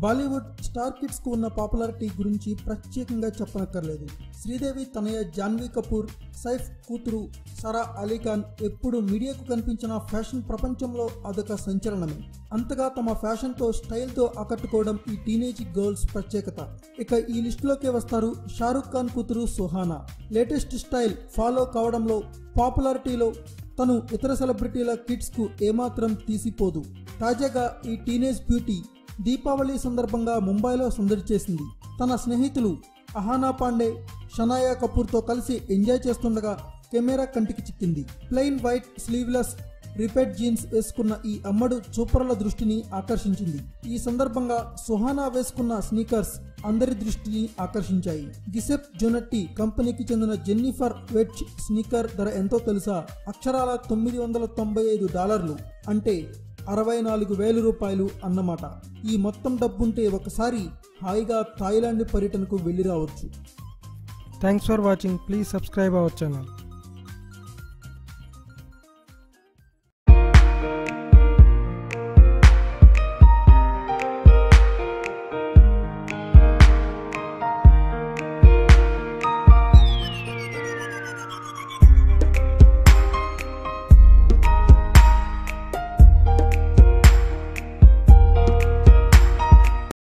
Bollywood star kids కు ఉన్న popularity గురించి ప్రత్యేకంగా చెప్పనక్కర్లేదు శ్రీదేవి తనయ జాన్వీ కపూర్ సైఫ్ కూతురు సరా అలీ ఖాన్ ఎప్పుడు మీడియాకు కనిపించిన ఫ్యాషన్ ప్రపంచంలో అదొక సంచలనమే అంతగా తమ ఫ్యాషన్తో స్టైల్తో ఆకట్టుకోవడం ఈ టీనేజ్ గర్ల్స్ ప్రత్యేకత ఇక ఈ లిస్టులోకే వస్తారు షారుఖ్ ఖాన్ కూతురు సుహానా లేటెస్ట్ స్టైల్ ఫాలో కావడంలో పాపులారిటీలో తను ఇతర సెలబ్రిటీల కిడ్స్కు ఏమాత్రం తీసిపోదు తాజాగా ఈ టీనేజ్ బ్యూటీ దీపావళి సందర్భంగా ముంబైలో సందడి చేసింది తన స్నేహితులు అహానా పాండే షనాయా కపూర్తో కలిసి ఎంజాయ్ చేస్తుండగా కెమెరా కంటికి చిక్కింది plain white sleeveless ripped jeans వేసుకున్న ఈ అమ్మడు చూపరుల దృష్టిని ఆకర్షించింది ఈ సందర్భంగా సుహానా వేసుకున్న స్నీకర్స్ అందరి దృష్టిని ఆకర్షించాయి గిసెప్ జొనట్టి కంపెనీకి చెందిన జెన్నిఫర్ వెడ్జ్ స్నీకర్ ధర ఎంతో తెలుసా అక్షరాల తొమ్మిది వందల తొంభై ఐదు డాలర్లు అంటే అరవై నాలుగు వేల రూపాయలు అన్నమాట ఈ మొత్తం డబ్బుంటే ఒకసారి హాయిగా థాయిలాండ్ పర్యటనకు వెళ్ళి రావచ్చు thanks for watching please subscribe our channel